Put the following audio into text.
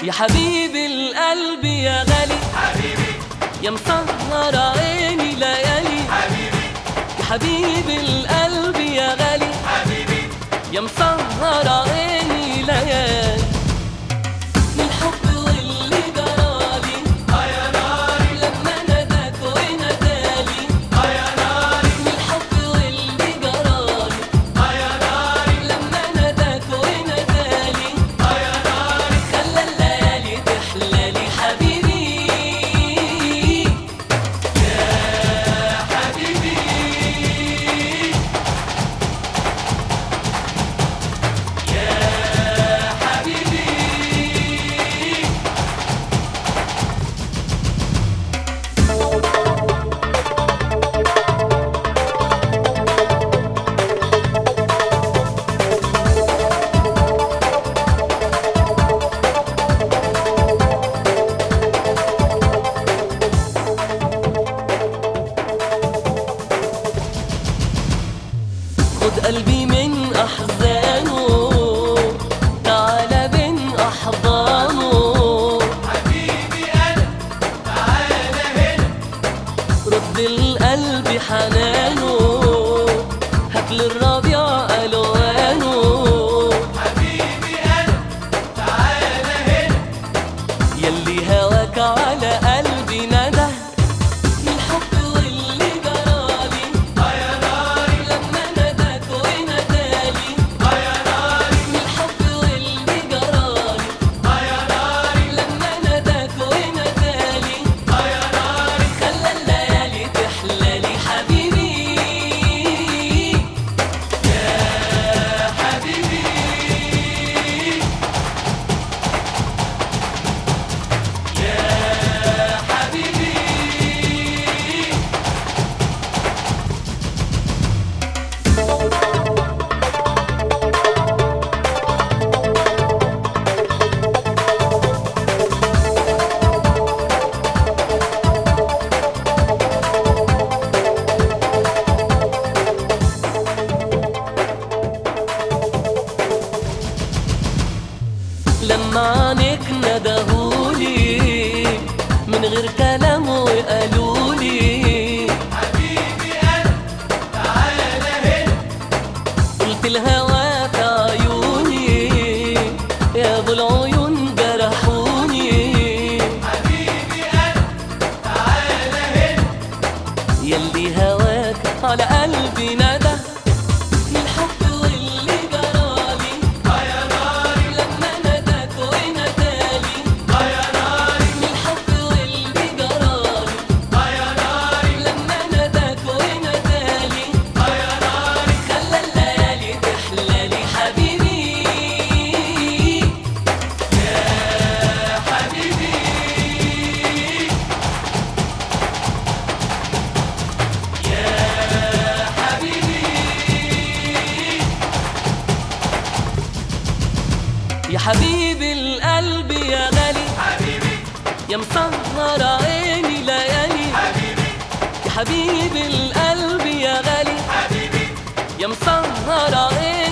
يا حبيب القلب يا غالي حبيبي يا مسهر عيني ليالي حبيبي يا حبيب القلب يا غالي حبيبي يا مسهر عيني ليالي من الحب واللي جرالي اه يا ناري لما نداك ونادالي اه يا ناري من الحب واللي جرالي اه يا ناري لما نداك ونادالي اه يا ناري خلى الليالي تحلالي حبيبي حبيبي يا حبيبي خد قلبي من أحزانه تعالى بين أحضانه حبيبي انا تعالى هنا رد القلب حنانه هات للربيع ألوانه حبيبي انا تعالى هنا يلي هواك على قلبي ندى من الحب واللي جرالي اه يا ناري لما نداك ونادالي اه يا ناري من الحب واللي جرالي اه يا ناري لما نداك ونادالي اه يا ناري خلى الليالي تحلالي حبيبي حبيبي يا حبيبي لما عنك ندهولي من غير كلام وقالولي حبيبي انا تعالى هنا قلت الهوى في عيوني يا ابو العيون جرحوني حبيبي انا تعالى هنا يلي هواك على قلبي ندى من الحب واللي جرالي اه يا ناري لما نداك ونادالي اه يا ناري من الحب واللي جرالي اه يا ناري لما نداك ونادالي اه يا ناري خلى الليالي تحلالي حبيبي حبيبي يا حبيبي يا حبيب القلب يا غالي حبيبي يا مسهر عيني ليالي حبيبي يا حبيب القلب يا غالي حبيبي يا مسهر عيني